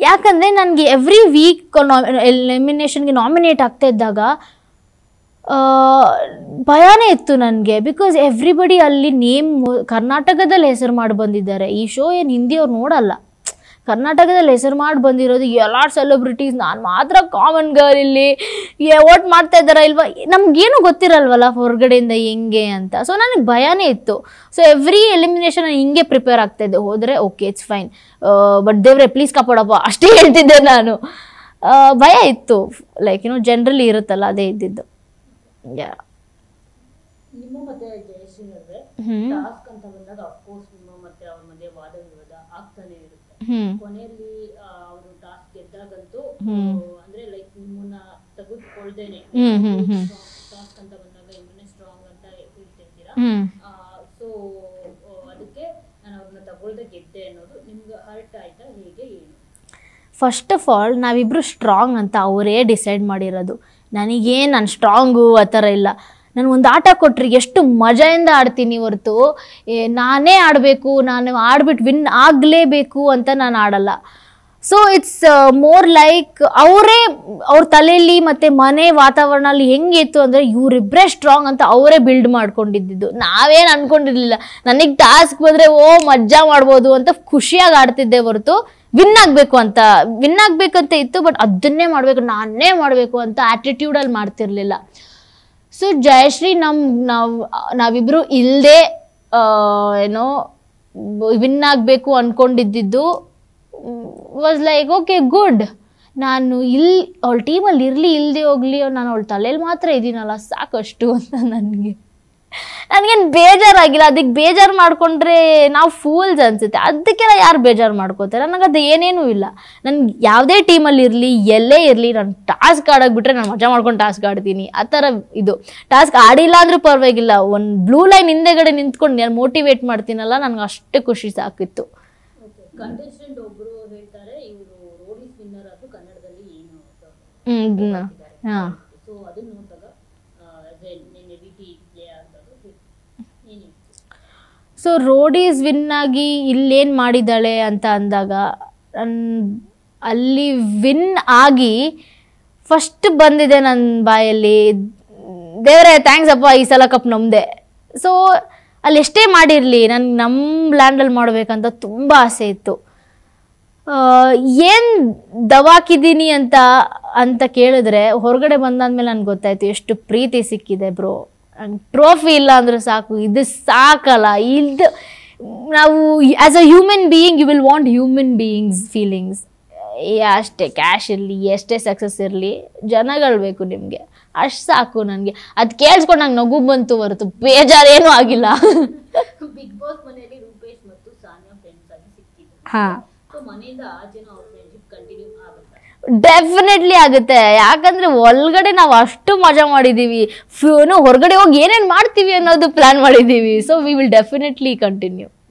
ಯಾಕಂದರೆ ನನಗೆ every week ಎಲಿಮಿನೇಷನ್ಗೆ nominate ಆಗ್ತಾ ಇದ್ದಾಗ ಆ, ಭಯನೇ ಇತ್ತು ನನಗೆ ಬಿಕಾಸ್ ಎವ್ರಿಬಡಿ ಅಲ್ಲಿ ನೇಮ್ ಕರ್ನಾಟಕದಲ್ಲಿ ಹೆಸರು ಮಾಡಿ ಬಂದಿದ್ದಾರೆ ಈ ಶೋ ಏನು ಹಿಂದಿಯವ್ರು ನೋಡಲ್ಲ ಕರ್ನಾಟಕದಲ್ಲಿ ಹೆಸರು ಮಾಡಿ ಬಂದಿರೋದು ಎಲ್ಲ ಸೆಲೆಬ್ರಿಟೀಸ್ ನಾನು ಮಾತ್ರ ಕಾಮನ್ ಗರ್ಲ್ ಇಲ್ಲಿ ಓಟ್ ಮಾಡ್ತಾ ಇದ್ದಾರಾ ಇಲ್ವಾ ನಮ್ಗೇನು ಗೊತ್ತಿರಲ್ವಲ್ಲ ಹೊರಗಡೆಯಿಂದ ಹೆಂಗೆ ಅಂತ ಸೊ ನನಗೆ ಭಯನೇ ಇತ್ತು ಸೊ ಎವ್ರಿ ಎಲಿಮಿನೇಷನ್ ನಾನು ಹಿಂಗೆ ಪ್ರಿಪೇರ್ ಆಗ್ತಾ ಇದ್ದೆ ಹೋದರೆ ಓಕೆ ಇಟ್ಸ್ ಫೈನ್ ಬಟ್ ದೇವ್ರೆ ಪ್ಲೀಸ್ ಕಾಪಾಡಪ್ಪ ಅಷ್ಟೇ ಹೇಳ್ತಿದ್ದೆ ನಾನು ಆ, ಭಯ ಇತ್ತು ಲೈಕ್ ಏನೋ ಜನರಲಿ ಇರುತ್ತಲ್ಲ ಅದೇ ಇದ್ದಿದ್ದು Yeah. ನಿಮ್ಮ ಮತ್ತೆ ಜಯಶ್ರೀ ನಡುವೆ ಹ್ಮ್. ಟಾಸ್ಕ್ ಅಂತ ಬಂದಾಗ ಅಫ್ಕೋರ್ಸ್ ನಿಮ್ಮ ಮತ್ತೆ ಅವ್ರ ಮಧ್ಯೆ ವಾದ ವಿವಾದ ಆಗ್ತಾನೆ ಇರುತ್ತೆ ಹ್ಮ್ ಕೊನೆಯಲ್ಲಿ ಅವರು ಟಾಸ್ಕ್ ಗೆದ್ದಾಗಂತೂ ಹ್ಮ್. ಆ, ಅಂದ್ರೆ ಲೈಕ್ ನಿಮ್ಮನ್ನ ತೆಗೆದುಕೊಳ್ದೇನೆ ಹ್ಮ್ ಹ್ಮ್ ಹ್ಮ್ ಟಾಸ್ಕ್ ಅಂತ ಬಂದಾಗ ನಿಮ್ಮನ್ನೇ ಸ್ಟ್ರಾಂಗ್ ಅಂತ ಹೇಳ್ತಿರ್ತೀರಾ ಹ್ಮ್ ಸೊ ಅದಕ್ಕೆ ನಾನು ಅವ್ರನ್ನ ತಗೊಳ್ದೆ ಗೆದ್ದೆ ಅನ್ನೋದು ನಿಮ್ಗೆ ಹರ್ಟ್ ಆಯ್ತಾ ಹೇಗೆ ಏನು ಫಸ್ಟ್ ಆಫ್ ಆಲ್ ನಾವಿಬ್ರು ಸ್ಟ್ರಾಂಗ್ ಅಂತ ಅವರೇ ಡಿಸೈಡ್ ಮಾಡಿರೋದು ನನಗೇನು ನಾನು ಸ್ಟ್ರಾಂಗು ಆ ಥರ ಇಲ್ಲ ನಾನು ಒಂದು ಆಟ ಕೊಟ್ರಿ ಎಷ್ಟು ಮಜೆಯಿಂದ ಆಡ್ತೀನಿ ಹೊರತು ಏ, ನಾನೇ ಆಡಬೇಕು ನಾನು ಆಡ್ಬಿಟ್ಟು ವಿನ್ ಆಗಲೇಬೇಕು ಅಂತ ನಾನು ಆಡಲ್ಲ ಸೊ ಇಟ್ಸ್ ಮೋರ್ ಲೈಕ್ ಅವರೇ ಅವ್ರ ತಲೆಯಲ್ಲಿ ಮತ್ತು ಮನೆ ವಾತಾವರಣದಲ್ಲಿ ಹೆಂಗಿತ್ತು ಅಂದರೆ ಇವರಿಬ್ಬರೇ ಸ್ಟ್ರಾಂಗ್ ಅಂತ ಅವರೇ ಬಿಲ್ಡ್ ಮಾಡ್ಕೊಂಡಿದ್ದು ನಾವೇನು ಅನ್ಕೊಂಡಿರ್ಲಿಲ್ಲ ನನಗೆ ಟಾಸ್ಕ್ ಬಂದರೆ ಓ ಮಜ್ಜಾ ಮಾಡ್ಬೋದು ಅಂತ ಖುಷಿಯಾಗಿ ಆಡ್ತಿದ್ದೆ ಹೊರತು ವಿನ್ ಆಗಬೇಕು ಅಂತ ವಿನ್ ಆಗಬೇಕಂತ ಇತ್ತು ಬಟ್ ಅದನ್ನೇ ಮಾಡಬೇಕು ನಾನೇ ಮಾಡಬೇಕು ಅಂತ ಆ್ಯಟಿಟ್ಯೂಡಲ್ಲಿ ಮಾಡ್ತಿರ್ಲಿಲ್ಲ ಸೊ ಜಯಶ್ರೀ ನಮ್ ನಾವು ನಾವಿಬ್ರು ಇಲ್ಲದೆ ಏನೋ ವಿನ್ ಆಗಬೇಕು ಅನ್ಕೊಂಡಿದ್ದು ವಾಸ್ ಲೈಕ್ ಓಕೆ ಗುಡ್ ನಾನು ಇಲ್ಲಿ ಅವಳ ಟೀಮಲ್ಲಿ ಇರಲಿ ಇಲ್ಲದೆ ಹೋಗಲಿ ನಾನು ಅವಳ ತಲೆಯಲ್ಲಿ ಮಾತ್ರ ಇದ್ದೀನಲ್ಲ ಸಾಕಷ್ಟು ಅಂತ ನನಗೆ ನನಗೇನು ಬೇಜಾರಾಗಿಲ್ಲ ಅದಕ್ಕೆ ಬೇಜಾರು ಮಾಡ್ಕೊಂಡ್ರೆ ನಾವು ಫೂಲ್ಸ್ ಅನ್ಸುತ್ತೆ ಅದಕ್ಕೆಲ್ಲ ಯಾರು ಬೇಜಾರು ಮಾಡ್ಕೋತಾರೆ ನನಗೆ ಅದು ಏನೇನೂ ಇಲ್ಲ ನನ್ಗೆ ಯಾವುದೇ ಟೀಮಲ್ಲಿ ಇರಲಿ ಎಲ್ಲೇ ಇರಲಿ ನಾನು ಟಾಸ್ಕ್ ಆಡೋಕೆ ಬಿಟ್ರೆ ನಾನು ಮಜಾ ಮಾಡ್ಕೊಂಡು ಟಾಸ್ಕ್ ಆಡ್ತೀನಿ ಆ ಥರ ಇದು ಟಾಸ್ಕ್ ಆಡಿಲ್ಲ ಅಂದ್ರೂ ಪರವಾಗಿಲ್ಲ ಒಂದು ಬ್ಲೂ ಲೈನ್ ಹಿಂದೆಗಡೆ ನಿಂತ್ಕೊಂಡು ನಾನು ಮೋಟಿವೇಟ್ ಮಾಡ್ತೀನಲ್ಲ ನನಗೆ ಅಷ್ಟೇ ಖುಷಿ ಸಾಕಿತ್ತು ಓಕೆ ಕಂಟೆಸ್ಟೆಂಟ್ ಒಬ್ರು ಹೇಳ್ತಾರೆ ಇವರು ರೋಡಿಸ್ ವಿನ್ನರ್ ಆದ್ರೂ ಕನ್ನಡದಲ್ಲಿ ಏನು ಹ್ಞೂ ಹಾಂ ಸೊ ಅದನ್ನ ನೋಡಿದಾಗ ನಿನ್ನೆ ವಿ ಟಿ ಪ್ಲೇ ಆದಾಗ ಏನಿತ್ತು ಸೊ ರೋಡೀಸ್ ವಿನ್ ಆಗಿ ಇಲ್ಲೇನು ಮಾಡಿದ್ದಾಳೆ ಅಂತ ಅಂದಾಗ ನನ್- ಅಲ್ಲಿ ವಿನ್ ಆಗಿ ಫಸ್ಟ್ ಬಂದಿದೆ ನನ್ನ ಬಾಯಲ್ಲಿ ದೇವರೇ ಥ್ಯಾಂಕ್ಸ್ ಅಪ್ಪ ಈ ಸಲ ಕಪ್ ನಮ್ಮದೆ ಸೊ ಅಲ್ಲಿ ಎಷ್ಟೇ ಮಾಡಿರಲಿ ನನ್ಗೆ ನಮ್ಮ ಲ್ಯಾಂಡಲ್ಲಿ ಮಾಡಬೇಕಂತ ತುಂಬ ಆಸೆ ಇತ್ತು ಏನು ದವಾಕಿದ್ದೀನಿ ಅಂತ ಅಂತ ಕೇಳಿದ್ರೆ ಹೊರಗಡೆ ಬಂದಾದ್ಮೇಲೆ ನನಗೆ ಗೊತ್ತಾಯ್ತು ಎಷ್ಟು ಪ್ರೀತಿ ಸಿಕ್ಕಿದೆ ಬ್ರೋ ನಂಗೆ ಟ್ರೋಫಿ ಇಲ್ಲ ಅಂದ್ರೆ ಸಾಕು ಇದು ಸಾಕಲ್ಲ ಇದು ನಾವು as a human being you will want human beings feelings ಅಷ್ಟೇ ಕ್ಯಾಶ್ ಇರಲಿ ಎಷ್ಟೇ ಸಕ್ಸಸ್ ಇರಲಿ ಜನಗಳು ಬೇಕು ನಿಮಗೆ ಅಷ್ಟು ಸಾಕು ನನಗೆ ಅದು ಕೇಳಿಸ್ಕೊಂಡು ನಂಗೆ ನಗು ಬಂತು ಹೊರತು ಬೇಜಾರೇನೂ ಆಗಿಲ್ಲ ಬಿಗ್ ಬಾಸ್ ಮನೆಯಲ್ಲಿ ರೂಪೇಶ್ ಮತ್ತು ಸಾನಿಯಾ ಫ್ರೆಂಡ್ಸ್ ಆಗಿ ಸಿಕ್ಕಿದ್ರು ಹಾಂ ಸೊ ಮನೆಯಿಂದ ಆಚೆನೂ ಅವ್ರ ಫ್ರೆಂಡ್ಶಿಪ್ ಕಂಟಿನ್ಯೂ ಆಗುತ್ತೆ ಡೆಫಿನೆಟ್ಲಿ ಆಗುತ್ತೆ ಯಾಕಂದ್ರೆ ಒಳಗಡೆ ನಾವು ಅಷ್ಟು ಮಜಾ ಮಾಡಿದ್ದೀವಿ ಫ್ಯೂನು ಹೊರಗಡೆ ಹೋಗಿ ಏನೇನು ಮಾಡ್ತೀವಿ ಅನ್ನೋದು ಪ್ಲಾನ್ ಮಾಡಿದ್ದೀವಿ so we will definitely continue